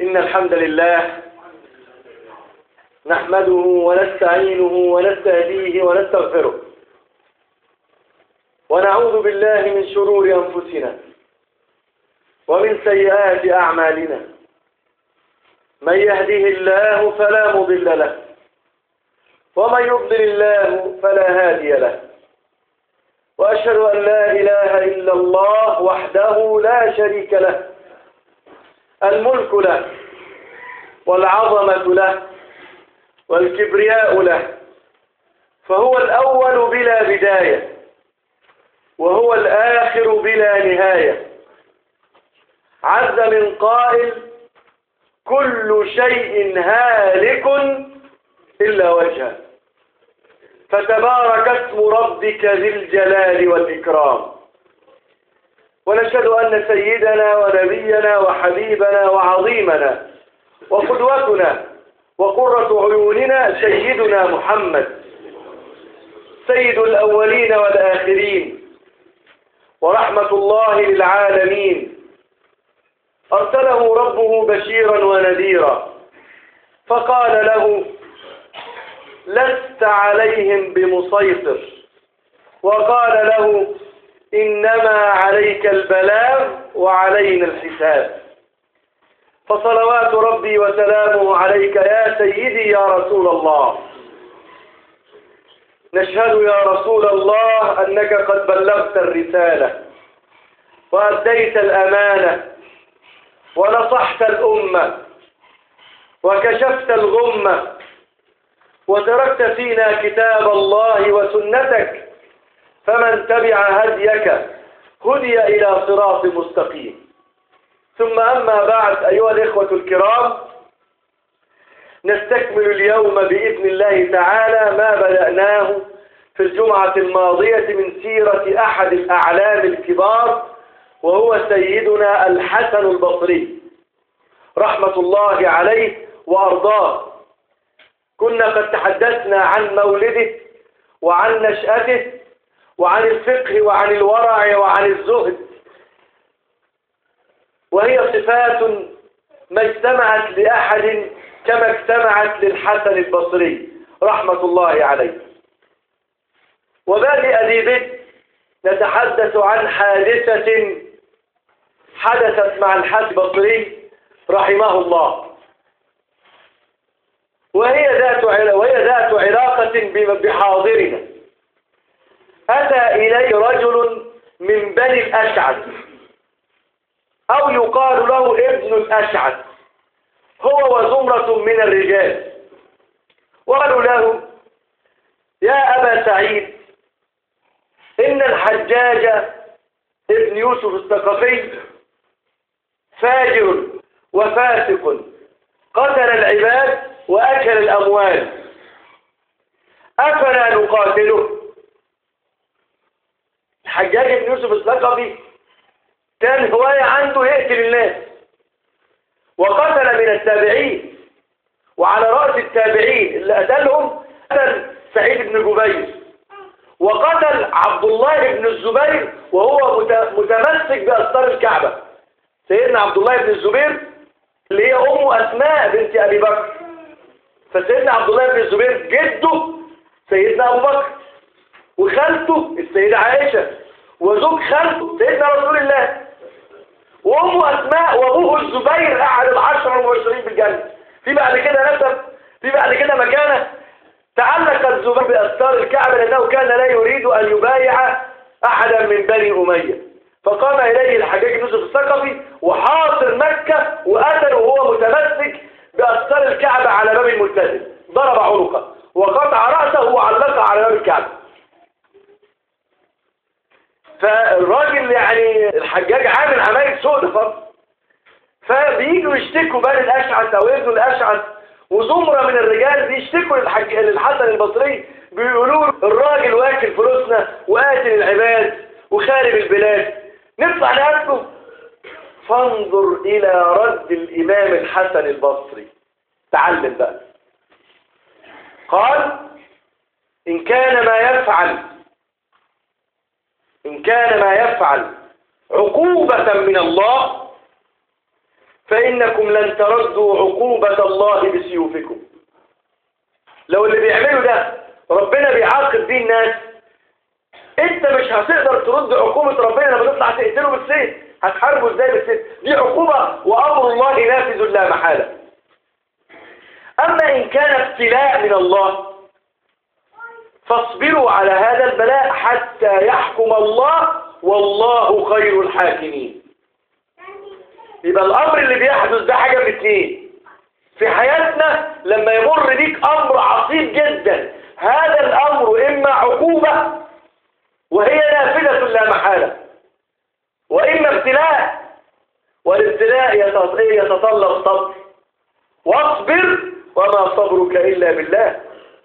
إن الحمد لله نحمده ونستعينه ونستهديه ونستغفره ونعوذ بالله من شرور أنفسنا ومن سيئات أعمالنا من يهده الله فلا مضل له ومن يضلل الله فلا هادي له وأشهد أن لا إله إلا الله وحده لا شريك له الملك له والعظمة له والكبرياء له فهو الأول بلا بداية وهو الآخر بلا نهاية عز من قائل كل شيء هالك إلا وجهه فتبارك اسم ربك ذي الجلال والإكرام ونشهد أن سيدنا ونبينا وحبيبنا وعظيمنا وقدوتنا وقرة عيوننا سيدنا محمد سيد الأولين والآخرين ورحمة الله للعالمين أرسله ربه بشيرا ونذيرا فقال له لست عليهم بمسيطر وقال له إنما عليك البلاغ وعلينا الحساب فصلوات ربي وسلامه عليك يا سيدي يا رسول الله نشهد يا رسول الله أنك قد بلغت الرسالة وأديت الأمانة ونصحت الأمة وكشفت الغمة وتركت فينا كتاب الله وسنتك فمن تبع هديك هدي إلى صراط مستقيم ثم أما بعد أيها الإخوة الكرام نستكمل اليوم بإذن الله تعالى ما بدأناه في الجمعة الماضية من سيرة أحد الأعلام الكبار وهو سيدنا الحسن البصري رحمة الله عليه وأرضاه كنا قد تحدثنا عن مولده وعن نشأته وعن الفقه وعن الورع وعن الزهد وهي صفات ما اجتمعت لأحد كما اجتمعت للحسن البصري رحمة الله عليه وبادئ ذي بدء نتحدث عن حادثة حدثت مع الحسن البصري رحمه الله وهي ذات وهي ذات علاقة بحاضرنا أتى إليه رجل من بني الأشعث أو يقال له ابن الأشعث هو وزمرة من الرجال وقالوا له يا أبا سعيد إن الحجاج ابن يوسف الثقفي فاجر وفاسق قتل العباد وأكل الأموال أفلا نقاتله الحجاج بن يوسف الثقفي كان هواية عنده يقتل الناس وقتل من التابعين وعلى رأس التابعين اللي قتلهم قتل سعيد بن جبير وقتل عبد الله بن الزبير وهو متمسك بأستار الكعبة سيدنا عبد الله بن الزبير اللي هي أمه أسماء بنت أبي بكر فسيدنا عبد الله بن الزبير جده سيدنا أبو بكر وخالته السيدة عائشة وزوج خالته سيدنا رسول الله وأمه أسماء وأبوه الزبير أحد العشر المبشرين بالجنة في بعد كده نسب في بعد كده مكانه تعلق الزبير بأستار الكعبة لأنه كان لا يريد أن يبايع أحدا من بني أمية فقام إليه الحجاج يوسف الثقفي وحاصر مكة وقتله وهو متمسك بأستار الكعبة على باب الملتزم ضرب عنقه وقطع رأسه وعلقه على باب الكعبة فالراجل يعني الحجاج عامل عمايل سودة فرض فبييجوا يشتكوا بني الأشعث أو ابن الأشعث وزمرة من الرجال بيشتكوا للحج... للحسن البصري بيقولوا له الراجل واكل فلوسنا وقاتل العباد وخارب البلاد نطلع نقتله فانظر إلى رد الإمام الحسن البصري تعلم بقى قال إن كان ما يفعل إن كان ما يفعل عقوبة من الله فإنكم لن تردوا عقوبة الله بسيوفكم لو اللي بيعملوا ده ربنا بيعاقب بيه الناس انت مش هتقدر ترد عقوبة ربنا لما تطلع تقتله بالسيف هتحاربه ازاي بالسيف دي عقوبة وامر الله نافذ لا محالة اما ان كان ابتلاء من الله فاصبروا على هذا البلاء حتى يحكم الله والله خير الحاكمين يبقى الامر اللي بيحدث ده حاجة من اتنين في حياتنا لما يمر بيك امر عصيب جدا هذا الامر اما عقوبة وهي نافذة لا محالة واما ابتلاء والابتلاء يتطلب صبر واصبر وما صبرك الا بالله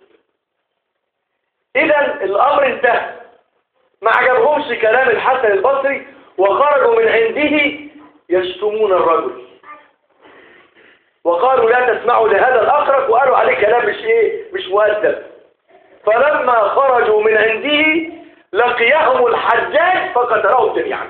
اذا الامر انتهى ما عجبهمش كلام الحسن البصري وخرجوا من عنده يشتمون الرجل وقالوا لا تسمعوا لهذا الأخرق وقالوا عليه كلام مش إيه مش مؤدب فلما خرجوا من عنده لقيهم الحجاج فقتلهم جميعا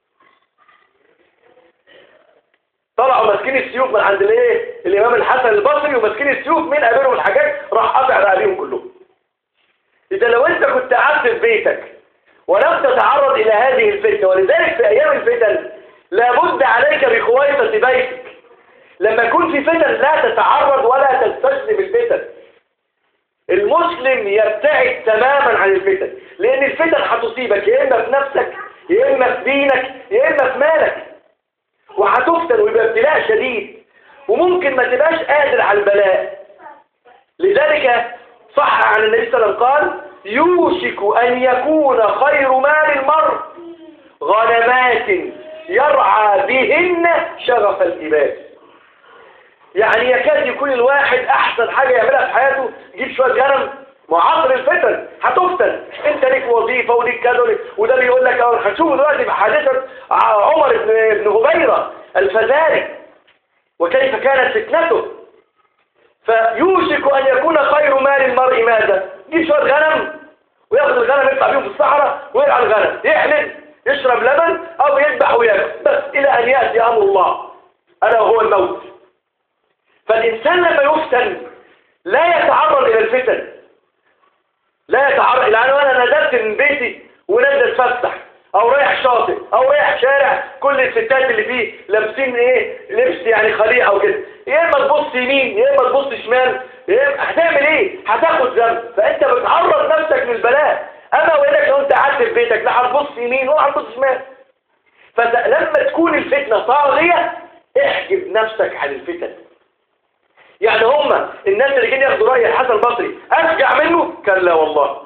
طلعوا ماسكين السيوف من عند الايه الامام الحسن البصري وماسكين السيوف من قابلهم الحجاج راح قطع رقابيهم كلهم اذا لو انت كنت قعدت في بيتك ولم تتعرض الى هذه الفتنه ولذلك في ايام الفتن لابد عليك بخويطه بيتك لما يكون في فتن لا تتعرض ولا تستسلم الفتن المسلم يبتعد تماما عن الفتن لان الفتن هتصيبك يا اما في نفسك يا اما في دينك يا اما في مالك وهتفتن ويبقى ابتلاء شديد وممكن ما تبقاش قادر على البلاء لذلك صح عن النبي صلى الله عليه وسلم قال يوشك ان يكون خير مال المرء غنمات يرعى بهن شغف الإباد يعني يكاد يكون الواحد أحسن حاجة يعملها في حياته يجيب شوية غنم معاصر الفتن هتفتن انت ليك وظيفة وليك كذا وليك وده بيقول لك اهو هنشوف دلوقتي بحادثة عمر بن بن هبيرة الفزاري وكيف كانت فتنته فيوشك أن يكون خير مال المرء ماذا؟ يجيب شوية غنم وياخد الغنم يطلع بيهم في الصحراء ويرعى الغنم يحلب يشرب لبن أو يذبح وياكل بس إلى أن يأتي أمر الله ألا وهو الموت فالإنسان لما يفتن لا يتعرض إلى الفتن لا يتعرض يعني أنا نزلت من بيتي ونزل اتفسح أو رايح شاطئ أو رايح شارع كل الستات اللي فيه لابسين إيه لبس يعني خليع أو كده يا إما تبص يمين يا إما تبص شمال يا إما هتعمل إيه هتاخد ذنب فأنت بتعرض نفسك للبلاء أما وإنك لو أنت قعدت في بيتك لا هتبص يمين ولا هتبص شمال فلما تكون الفتنة طاغية احجب نفسك عن الفتن يعني هم الناس اللي كانوا ياخدوا رأي الحسن البصري أشجع منه كان لا والله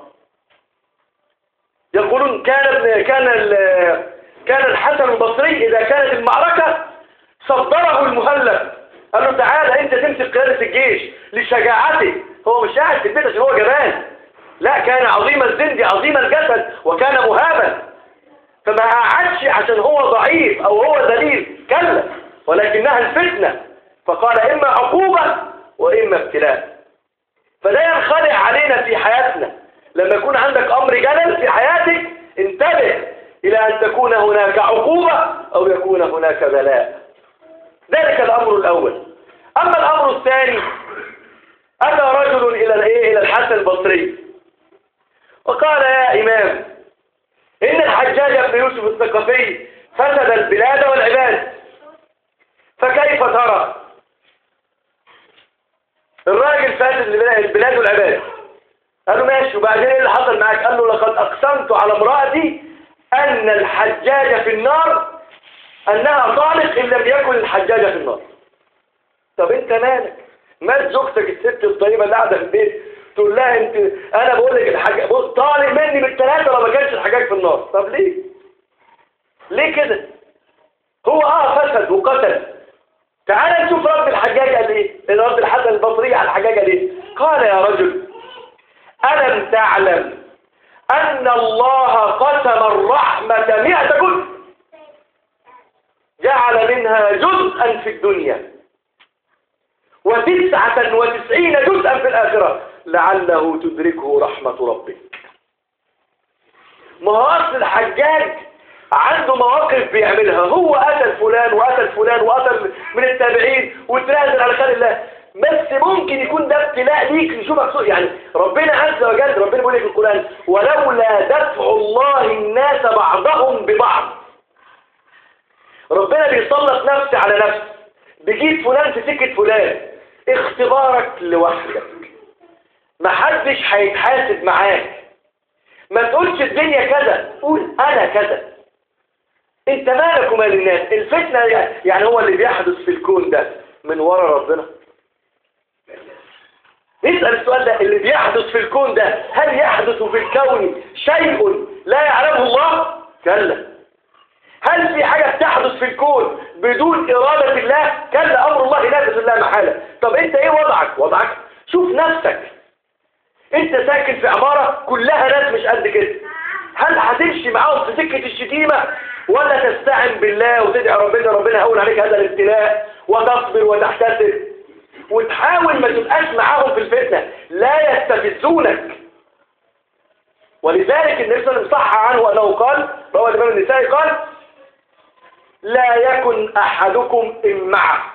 يقولون كان كان كان الحسن البصري إذا كانت المعركة صدره المهلب قال له تعالى أنت تمسك قيادة الجيش لشجاعته هو مش قاعد في البيت عشان هو جبان لا كان عظيم الزند عظيم الجسد وكان مهابا فما قعدش عشان هو ضعيف أو هو ذليل كلا ولكنها الفتنة فقال إما عقوبة وإما ابتلاء فلا ينخدع علينا في حياتنا لما يكون عندك أمر جلل في حياتك انتبه إلى أن تكون هناك عقوبة أو يكون هناك بلاء ذلك الأمر الأول أما الأمر الثاني أتى رجل إلى الإيه إلى الحسن البصري وقال يا إمام إن الحجاج بن يوسف الثقفي فسد البلاد والعباد فكيف ترى الراجل فاسد البلاد والعباد قال له ماشي وبعدين ايه اللي حصل معاك قال له لقد اقسمت على امرأتي ان الحجاج في النار انها طالق ان لم يكن الحجاج في النار طب انت مالك مال زوجتك الست الطيبه اللي قاعده في البيت تقول لها انت انا بقول لك الحاجه بص طالق مني بالثلاثه لو ما كانش الحجاج في النار طب ليه ليه كده هو اه فسد وقتل تعال نشوف رب الحجاج قال ايه رب الحسن البصري على الحجاج قال ايه قال يا رجل ألم تعلم أن الله قسم الرحمة مئة جزء جعل منها جزءا في الدنيا وتسعة وتسعين جزءا في الآخرة لعله تدركه رحمة ربك ما هو أصل الحجاج عنده مواقف بيعملها هو قتل فلان وقتل فلان وقتل من التابعين وتنازل على خير الله بس ممكن يكون ده ابتلاء ليك نشوفك سوء يعني ربنا عز وجل ربنا بيقول لك في القرآن ولولا دفع الله الناس بعضهم ببعض ربنا بيسلط نفس على نفس بيجيب فلان في سكة فلان اختبارك لوحدك محدش هيتحاسب معاك ما تقولش الدنيا كذا قول انا كذا انت مالك ومال الناس الفتنة يعني هو اللي بيحدث في الكون ده من ورا ربنا نسأل السؤال ده اللي بيحدث في الكون ده هل يحدث في الكون شيء لا يعلمه الله كلا هل في حاجة بتحدث في الكون بدون إرادة الله كلا أمر الله نافذ الله محالة طب انت ايه وضعك وضعك شوف نفسك انت ساكن في عمارة كلها ناس مش قد كده هل هتمشي معاهم في سكة الشتيمة ولا تستعن بالله وتدعي ربنا ربنا هون عليك هذا الابتلاء وتصبر وتحتسب وتحاول ما تبقاش معاهم في الفتنة لا يستفزونك ولذلك النبي صلى الله عليه وسلم صح عنه أنه قال روى الإمام النسائي قال لا يكن أحدكم معه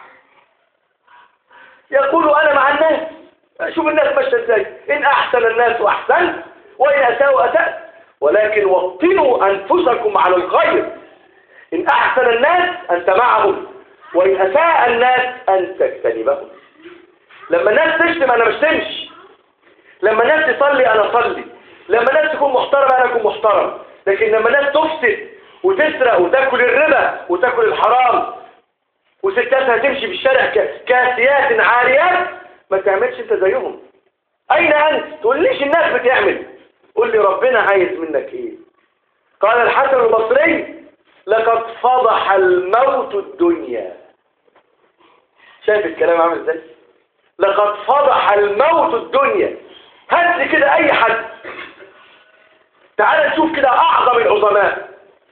يقول أنا مع الناس شوف الناس ماشيه ازاي إن أحسن الناس أحسن وإن أساءوا أسأت ولكن وطنوا أنفسكم على الخير إن أحسن الناس أنت معهم وإن أساء الناس أن تجتنبهم لما الناس تشتم أنا مش تمشي لما الناس تصلي أنا أصلي لما الناس تكون محترمة أنا أكون محترم لكن لما الناس تفسد وتسرق وتاكل الربا وتاكل الحرام وستاتها تمشي في الشارع كاسيات عاريات ما تعملش انت زيهم اين انت تقول ليش الناس بتعمل قول لي ربنا عايز منك ايه قال الحسن البصري لقد فضح الموت الدنيا شايف الكلام عامل ازاي لقد فضح الموت الدنيا هات كده اي حد تعال نشوف كده اعظم العظماء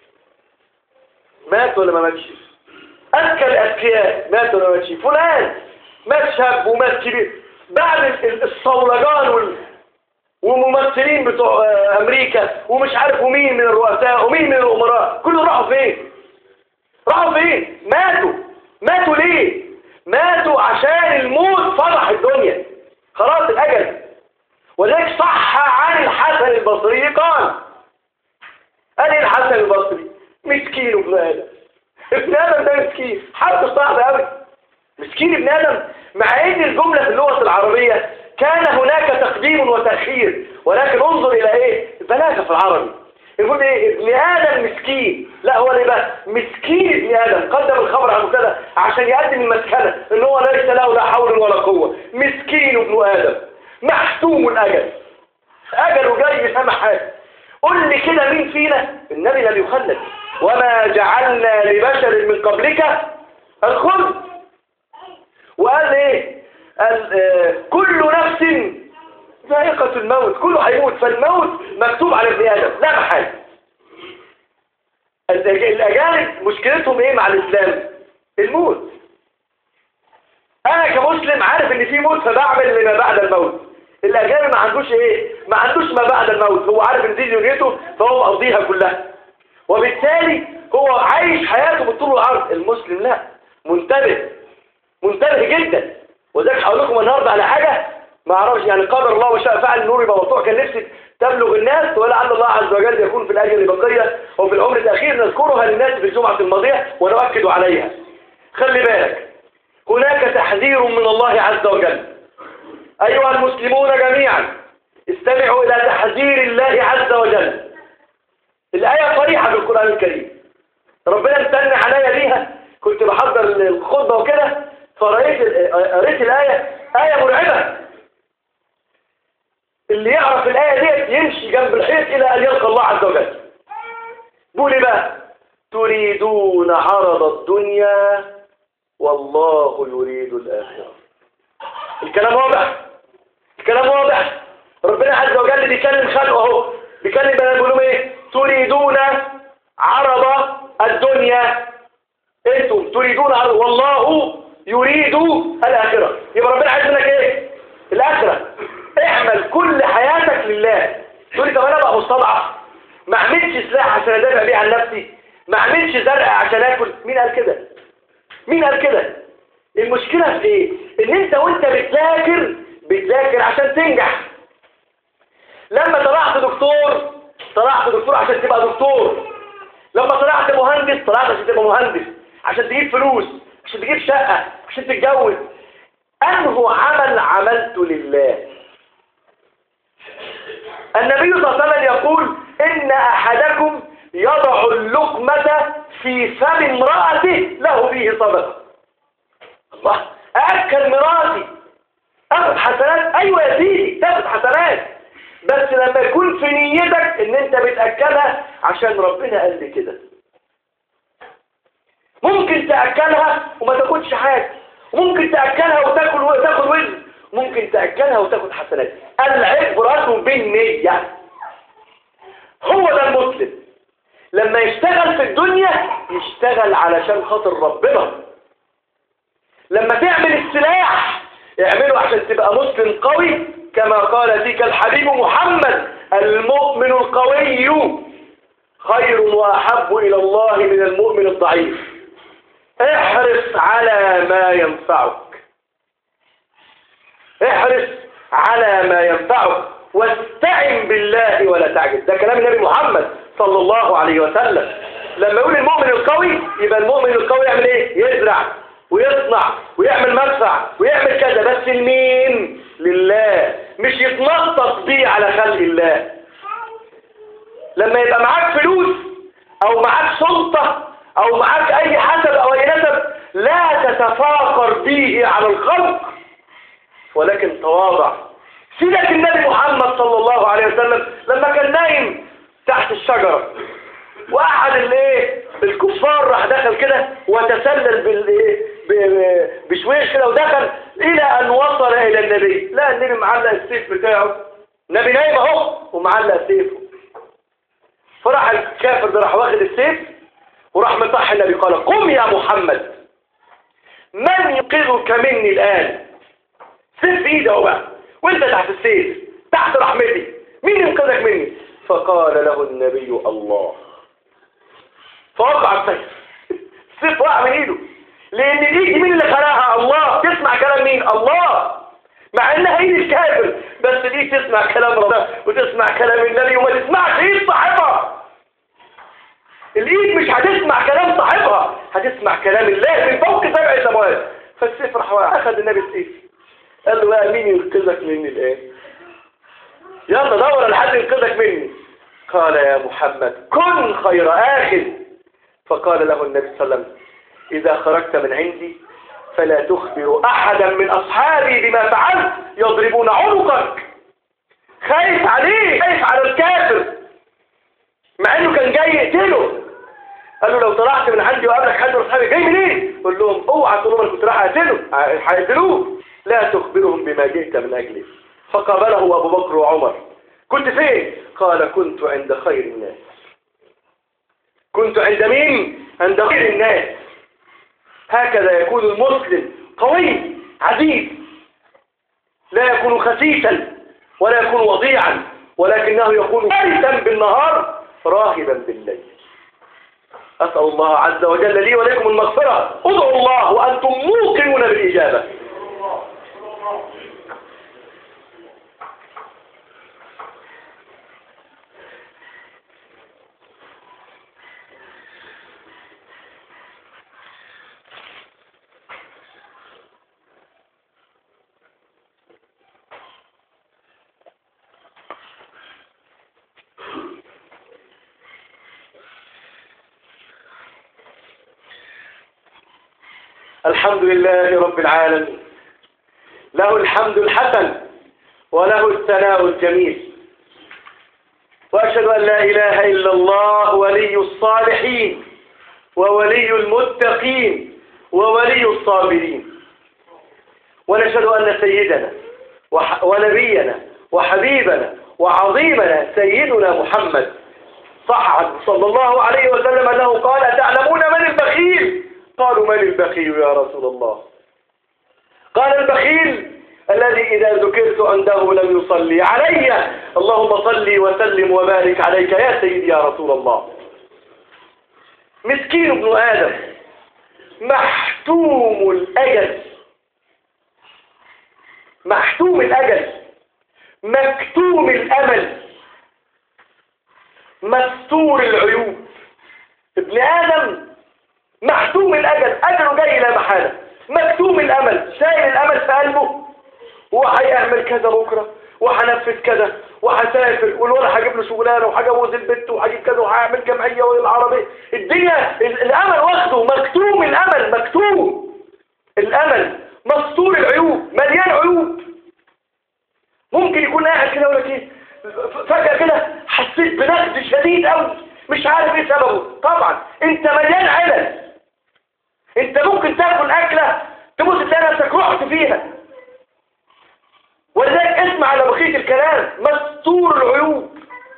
مات ولا ما ماتش اذكى الاذكياء مات ولا ما ماتش فلان مات شاب ومات كبير بعد الصولجان وال... وممثلين بتوع امريكا ومش عارف ومين من الرؤساء ومين من الامراء كلهم راحوا فين راحوا فين ماتوا ماتوا ليه ماتوا عشان الموت فرح الدنيا خلاص الاجل ولذلك صح عن الحسن البصري قال قال الحسن البصري مسكين ابن ادم ابن ادم ده مسكين حرف صعب قوي مسكين ابن ادم مع ان الجمله في اللغه العربيه كان هناك تقديم وتاخير ولكن انظر الى ايه البلاغه في العربي يقول ايه ابن ادم مسكين لا هو ليه بقى مسكين ابن ادم قدم الخبر عن مبتدا عشان يقدم المسكنه ان هو ليس له لا حول ولا قوه مسكين ابن ادم محتوم الاجل اجله جاي سامع حاجه قل لي كده مين فينا النبي لم يخلد وما جعلنا لبشر من قبلك الخلد وقال ايه قال آه كل نفس ذائقة الموت كله هيموت فالموت مكتوب على ابن ادم لا محال الاجانب مشكلتهم ايه مع الاسلام الموت انا كمسلم عارف ان في موت فبعمل لما بعد الموت الاجانب ما عندوش ايه ما عندوش ما بعد الموت هو عارف ان دي دنيته فهو مقضيها كلها وبالتالي هو عايش حياته بالطول والعرض المسلم لا منتبه منتبه جدا وذلك هقول لكم النهارده على حاجه ما اعرفش يعني قدر الله وشاء فعل النور يبقى مقطوع كان نفسي تبلغ الناس ولعل الله عز وجل يكون في الاجل البقيه وفي العمر الاخير نذكرها للناس في الجمعه الماضيه ونؤكد عليها خلي بالك هناك تحذير من الله عز وجل ايها المسلمون جميعا استمعوا الى تحذير الله عز وجل الايه صريحه في القران الكريم ربنا امتن عليا بيها كنت بحضر الخطبه وكده فرأيت قريت الايه ايه مرعبه اللي يعرف الآية ديت يمشي جنب الحيط إلى أن يلقى الله عز وجل قولي بقى تريدون عرض الدنيا والله يريد الآخرة الكلام واضح الكلام واضح ربنا عز وجل بيكلم خلقه اهو بيكلم بنا بيقول لهم ايه تريدون عرض الدنيا انتم تريدون عرض والله يريد الآخرة يبقى ربنا عايز منك ايه الآخرة اعمل كل حياتك لله تقول لي طب انا بقى مستضعف ما اعملش سلاح عشان ادافع بيه عن نفسي ما اعملش زرع عشان اكل مين قال كده مين قال كده المشكلة في ايه ان انت وانت بتذاكر بتذاكر عشان تنجح لما طلعت دكتور طلعت دكتور عشان تبقى دكتور لما طلعت مهندس طلعت عشان تبقى مهندس عشان تجيب فلوس عشان تجيب شقة عشان تتجوز أنه عمل عملته لله النبي صلى الله عليه وسلم يقول إن أحدكم يضع اللقمة في فم امرأته له فيه صدقة الله أأكل مراتي أخذ حسنات أيوة يا سيدي تاخد حسنات بس لما يكون في نيتك إن أنت بتأكلها عشان ربنا قال لي كده ممكن تأكلها وما تاخدش حاجة ممكن تأكلها وتاكل وتاخد وزن ممكن تأكلها وتاخد حسنات العبرة بالنية هو ده المسلم لما يشتغل في الدنيا يشتغل علشان خاطر ربنا لما تعمل السلاح اعمله عشان تبقى مسلم قوي كما قال فيك الحبيب محمد المؤمن القوي خير وأحب إلى الله من المؤمن الضعيف احرص على ما ينفعك احرص على ما ينفعك واستعن بالله ولا تعجز ده كلام النبي محمد صلى الله عليه وسلم لما يقول المؤمن القوي يبقى المؤمن القوي يعمل ايه يزرع ويصنع ويعمل مدفع ويعمل كذا بس لمين لله مش يتنطط بيه على خلق الله لما يبقى معاك فلوس او معاك سلطة او معاك اي حسب او اي نسب لا تتفاخر به على الخلق ولكن تواضع سيدك النبي محمد صلى الله عليه وسلم لما كان نايم تحت الشجرة واحد الايه الكفار راح دخل كده وتسلل بالايه بشويش كده ودخل الى ان وصل الى النبي لا النبي معلق السيف بتاعه النبي نايم اهو ومعلق سيفه فراح الكافر ده راح واخد السيف وراح مطح النبي قال قم يا محمد من ينقذك مني الان سيف في ايدي اهو بقى وانت تحت السيف تحت رحمتي مين ينقذك مني فقال له النبي الله فوقع السيف السيف وقع من ايده لان الايد مين اللي خلقها الله تسمع كلام مين الله مع انها ايد الكافر بس دي تسمع كلام ربنا وتسمع كلام النبي وما تسمعش ايد صاحبها الايد مش هتسمع كلام صاحبها هتسمع كلام الله من فوق سبع سماوات فالسيف راح اخذ النبي السيف قال له بقى مين ينقذك مني الان يلا دور لحد ينقذك مني قال يا محمد كن خير آخذ فقال له النبي صلى الله عليه وسلم إذا خرجت من عندي فلا تخبر أحدا من أصحابي بما فعلت يضربون عنقك خايف عليه خايف على الكافر مع انه كان جاي يقتله قال له لو طلعت من عندي وقابلك حد من اصحابي جاي منين قول لهم اوعى تقول لهم انا كنت رايح اقتله هيقتلوه لا تخبرهم بما جئت من اجله فقابله ابو بكر وعمر كنت فين قال كنت عند خير الناس كنت عند مين عند خير الناس هكذا يكون المسلم قوي عزيز لا يكون خسيسا ولا يكون وضيعا ولكنه يكون فارسا بالنهار راهبا بالليل أسأل الله عز وجل لي ولكم المغفرة ادعوا الله وأنتم موقنون بالإجابة الحمد لله رب العالمين له الحمد الحسن وله الثناء الجميل وأشهد أن لا إله إلا الله ولي الصالحين وولي المتقين وولي الصابرين ونشهد أن سيدنا وح- ونبينا وحبيبنا وعظيمنا سيدنا محمد صح صلى الله عليه وسلم أنه قال تعلمون من البخيل قالوا من البخيل يا رسول الله قال البخيل الذي إذا ذكرت عنده لم يصلي علي اللهم صل وسلم وبارك عليك يا سيدي يا رسول الله مسكين ابن آدم محتوم الأجل محتوم الأجل مكتوم الأمل مستور العيوب ابن آدم محتوم الأجل أجله جاي لا محالة مكتوم الأمل شايل الأمل في قلبه هو هيعمل كذا بكرة وهنفذ كذا وهسافر والولد هجيب له شغلانه وهجوز البت وهجيب كذا وهعمل جمعيه والعربيه الدنيا الامل واخده مكتوم الامل مكتوم الامل مستور العيوب مليان عيوب ممكن يكون قاعد كده ولا ايه فجاه كده حسيت بنقد شديد قوي مش عارف ايه سببه طبعا انت مليان علل انت ممكن تاكل اكله تبص تلاقي نفسك رحت فيها ولذلك اسمع على بقية الكلام مستور العيوب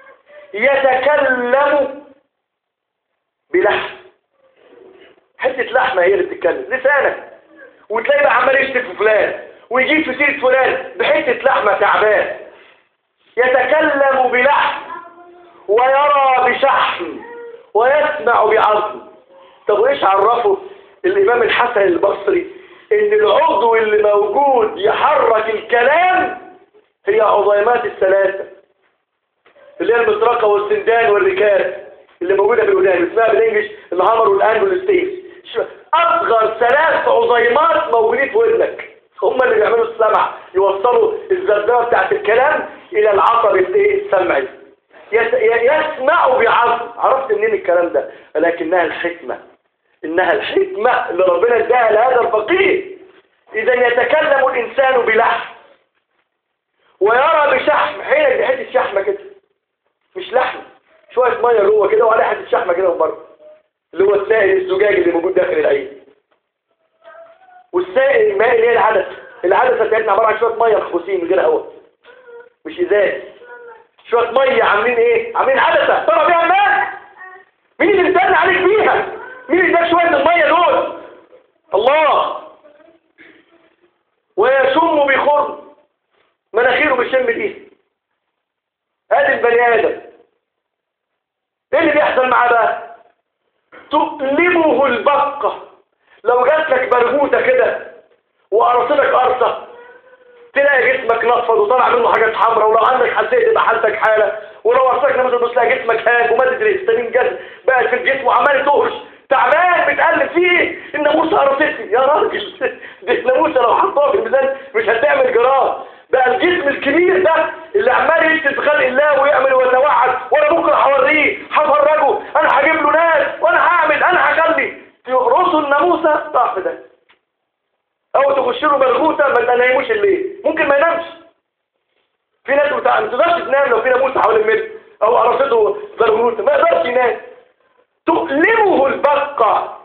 يتكلم بلحم حتة لحمة هي اللي بتتكلم لسانك وتلاقي بقى عمال يشتك في فلان ويجيب في سيرة فلان بحتة لحمة تعبان يتكلم بلحم ويرى بشحم ويسمع بعظم طب وايش عرفه الامام الحسن البصري ان العضو اللي موجود يحرك الكلام هي عظيمات الثلاثة اللي هي المطرقة والسندان والركاز اللي موجودة في الودان اسمها بالانجلش الهامر والان والستيف اصغر ثلاث عظيمات موجودين في ودنك هم اللي بيعملوا السمع يوصلوا الزرزرة بتاعت الكلام الى العصب السمعي يسمع بعظم عرفت منين الكلام ده ولكنها الحكمة إنها الحكمة اللي ربنا اداها لهذا الفقيه إذا يتكلم الإنسان بلحم ويرى بشحم حين دي حتة شحمة كده مش لحم شوية مية جوه كده وعليها حتة شحمة كده من بره اللي هو السائل الزجاجي اللي موجود داخل العين والسائل الماء اللي هي العدسة العدسة بتاعتنا عبارة عن شوية مية مخبوسين من غير هواء مش إزاز شوية مية عاملين إيه؟ عاملين عدسة طلع بيها الماء مين اللي بيستنى عليك بيها؟ مين اللي اداك شوية المية دول الله ويشم بخر مناخيره بيشم دي ادي البني ادم ايه اللي بيحصل معاه بقى تؤلمه البقة لو جات لك برغوثة كده وقرصتك قرصة تلاقي جسمك نفض وطلع منه حاجات حمراء ولو عندك حساسية تبقى حالتك حالة ولو قرصتك نفسك بص تلاقي جسمك هاج ومادة الهستامين جاز بقت في الجسم وعمال تهرش تعبان بتقلب فيه الناموسة قرصتني يا راجل دي الناموسة لو حطوها في الميزان مش هتعمل جرام بقى الجسم الكبير ده اللي عمال يشتت خلق الله ويعمل ويتوعد وانا بكره هوريه هفرجه انا هجيب له ناس وانا هعمل انا هخلي تقرصوا الناموسة ضعف ده او تخش له برغوثه ما تناموش الليل ممكن ما ينامش في ناس بتاع ما تقدرش تنام لو في ناموسه حوالين المتر او قرصته برغوثه ما يقدرش ينام تؤلمه البقة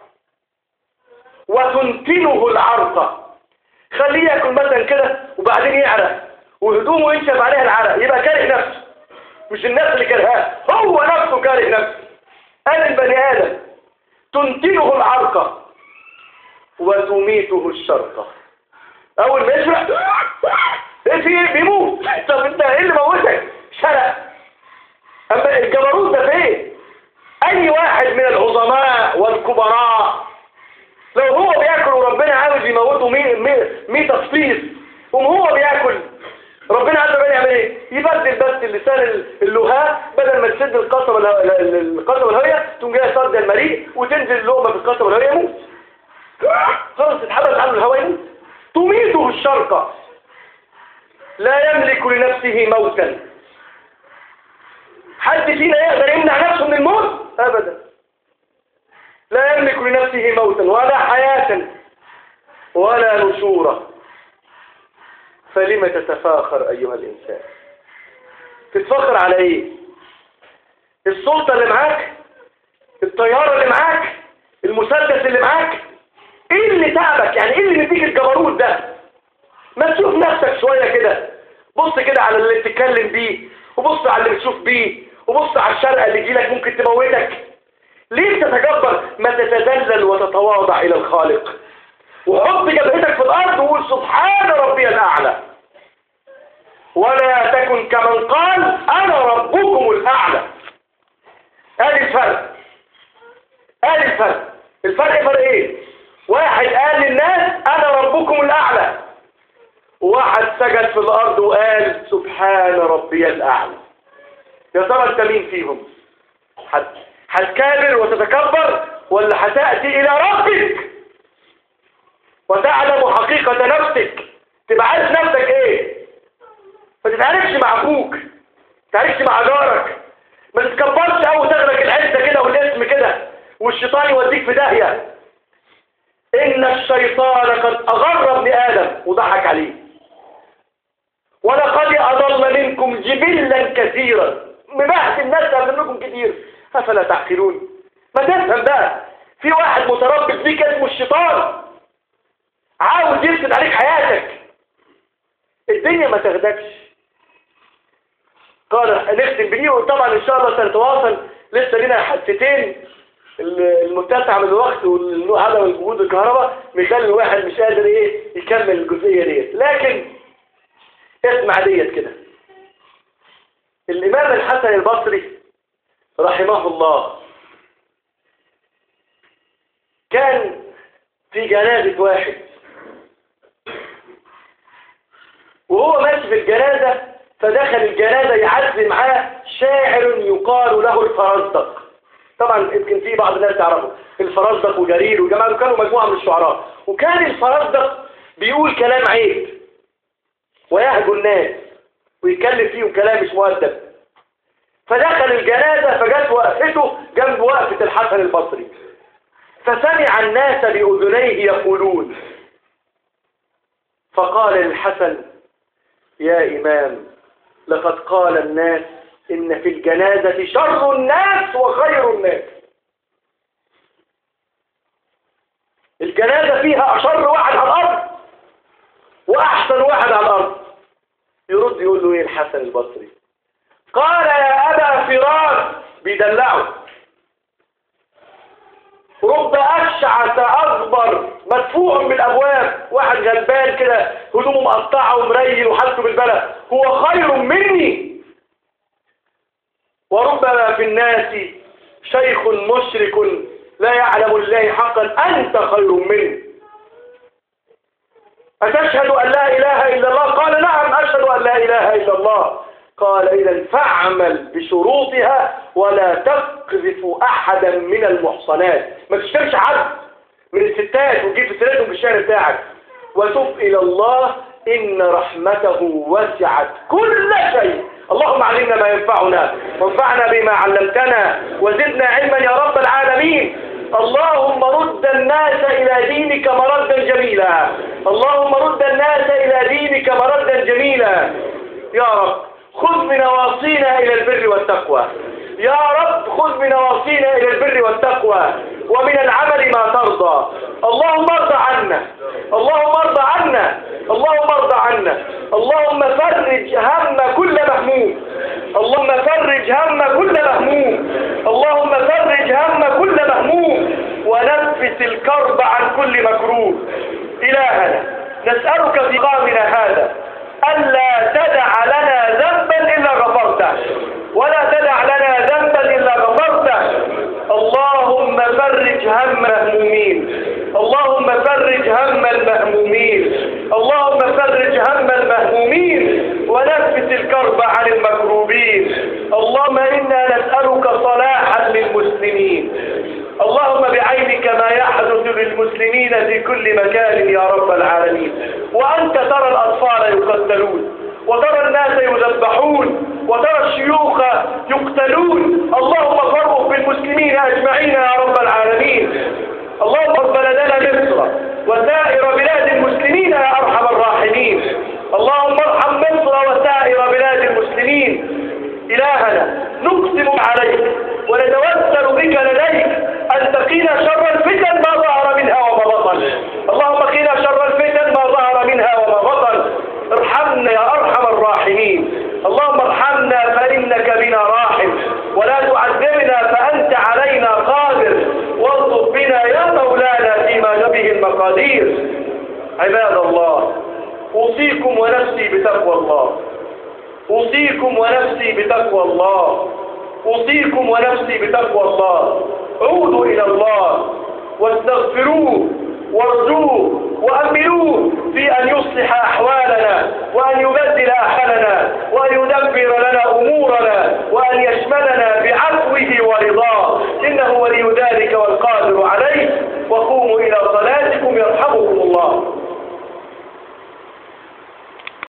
وتنتنه العرقة خليه ياكل مثلا كده وبعدين يعرق وهدومه ينشف عليها العرق يبقى كاره نفسه مش الناس اللي كرهاه هو نفسه كاره نفسه قال البني آدم تنتنه العرقة وتميته الشرقة أول ما يشرق ايه في بيموت طب انت ايه اللي موتك شرق اما الجبروت ده فين اي واحد من العظماء والكبراء لو هو بياكل وربنا عاوز يموته مي مي مي تصفيص وهو بياكل ربنا عز وجل يعمل ايه يبدل بس اللسان اللهاء بدل ما تسد القصبة القصبة الهوية تقوم جايه صد المريء وتنزل اللقمة في القصبة الهوية يموت خلاص اتحبس عنه الهوى يموت تميته الشرقة لا يملك لنفسه موتا حد فينا يقدر يمنع نفسه من الموت ابدا لا يملك لنفسه موتا ولا حياة ولا نشورا فلم تتفاخر ايها الانسان تتفخر على ايه السلطة اللي معاك الطيارة اللي معاك المسدس اللي معاك ايه اللي تعبك يعني ايه اللي مديك الجبروت ده ما تشوف نفسك شوية كده بص كده على اللي بتتكلم بيه وبص على اللي بتشوف بيه وبص على الشرقة اللي يجيلك ممكن تموتك ليه تتجبر ما تتذلل وتتواضع الى الخالق وحط جبهتك في الارض وقول سبحان ربي الاعلى ولا تكن كمن قال انا ربكم الاعلى ادي الفرق ادي الفرق فرقين واحد قال للناس انا ربكم الاعلى وواحد سجد في الارض وقال سبحان ربي الاعلى يا ترى انت مين فيهم هت- هتكابر وتتكبر ولا هتاتي الى ربك وتعلم حقيقه نفسك تبقى عارف نفسك ايه ما تتعاركش مع اخوك ما تتعاركش مع جارك ما تتكبرش او تغرق العزه كده والاسم كده والشيطان يوديك في داهيه ان الشيطان قد اغر ابن ادم وضحك عليه ولقد اضل منكم جبلا كثيرا مبهت الناس قبل منكم كتير افلا تعقلون ما تفهم بقى في واحد متربص بيك اسمه الشيطان عاوز يفسد عليك حياتك الدنيا ما تاخدكش قال نختم بيه وطبعا ان شاء الله سنتواصل لسه لنا حادثتين المتسع من الوقت وعدم وجود الكهرباء بيخلي الواحد مش قادر ايه يكمل الجزئيه ديت لكن اسمع ديت كده الامام الحسن البصري رحمه الله كان في جنازه واحد وهو ماشي في الجنازة فدخل الجنازة يعزي معاه شاعر يقال له الفرزدق طبعا يمكن في بعض الناس تعرفه الفرزدق وجرير وجماعة كانوا مجموعة من الشعراء وكان الفرزدق بيقول كلام عيب ويهجو الناس ويتكلم فيهم كلام مش مؤدب فدخل الجنازة فجت وقفته جنب وقفة الحسن البصري فسمع الناس بأذنيه يقولون فقال للحسن يا إمام لقد قال الناس إن في الجنازة شر الناس وخير الناس الجنازة فيها أشر واحد على الأرض وأحسن واحد على الأرض يرد يقول له إيه الحسن البصري قال يا أبا فراس بيدلعه رب أشعث أكبر مدفوع بالأبواب واحد غلبان كده هدومه مقطعة ومريل وحالته بالبلد هو خير مني وربما في الناس شيخ مشرك لا يعلم الله حقا أنت خير منه أتشهد أن لا إله إلا الله قال نعم أشهد أن لا إله إلا الله قال إذا فاعمل بشروطها ولا تقذف أحدا من المحصنات ما تشترش حد من الستات وتجيب في سيرتهم في الشارع بتاعك وتب إلى الله إن رحمته وسعت كل شيء اللهم علمنا ما ينفعنا وانفعنا بما علمتنا وزدنا علما يا رب العالمين اللهم رد الناس إلى دينك مردا جميلا اللهم رد الناس إلى دينك مردا جميلا يا رب خذ بنواصينا إلى البر والتقوى يا رب خذ بنواصينا إلى البر والتقوى ومن العمل ما ترضى اللهم ارضى عنا اللهم ارضى عنا اللهم ارضى عنا اللهم فرج هم كل مهموم اللهم فرج هم كل مهموم اللهم فرج هم كل مهموم ونفس الكرب عن كل مكروه إلهنا نسألك في قامنا هذا ألا تدع لنا ذنبا إلا غفرته ولا تدع لنا ذنبا إلا غفرته اللهم فرج هم المهمومين اللهم فرج هم المهمومين اللهم فرج هم المهمومين ونفس الكرب عن المكروبين اللهم إنا نسألك صلاحا للمسلمين اللهم بعينك ما يحدث للمسلمين في كل مكان يا رب العالمين وأنت ترى الأطفال يقتلون وترى الناس يذبحون وترى الشيوخ يقتلون اللهم فرق بالمسلمين أجمعين يا رب العالمين اللهم ارض بلدنا مصر وسائر بلاد المسلمين يا أرحم الراحمين اللهم ارحم مصر وسائر بلاد المسلمين إلهنا نقسم عليك ونتوسل بك لديك أن تقينا شر الفتن ما ظهر منها وما بطن اللهم قنا شر الفتن ما ظهر منها وما بطن ارحمنا يا أرحم الراحمين اللهم ارحمنا فإنك بنا راحم ولا تعذبنا فأنت علينا قادر واغضب بنا يا مولانا فيما به المقادير عباد الله أوصيكم ونفسي بتقوى الله أوصيكم ونفسي بتقوى الله أوصيكم ونفسي بتقوى الله عودوا إلى الله واستغفروه وارجوه وأملوه في أن يصلح أحوالنا وأن يبدل أحوالنا وأن يدبر لنا أمورنا وأن يشملنا بعفوه ورضاه إنه ولي ذلك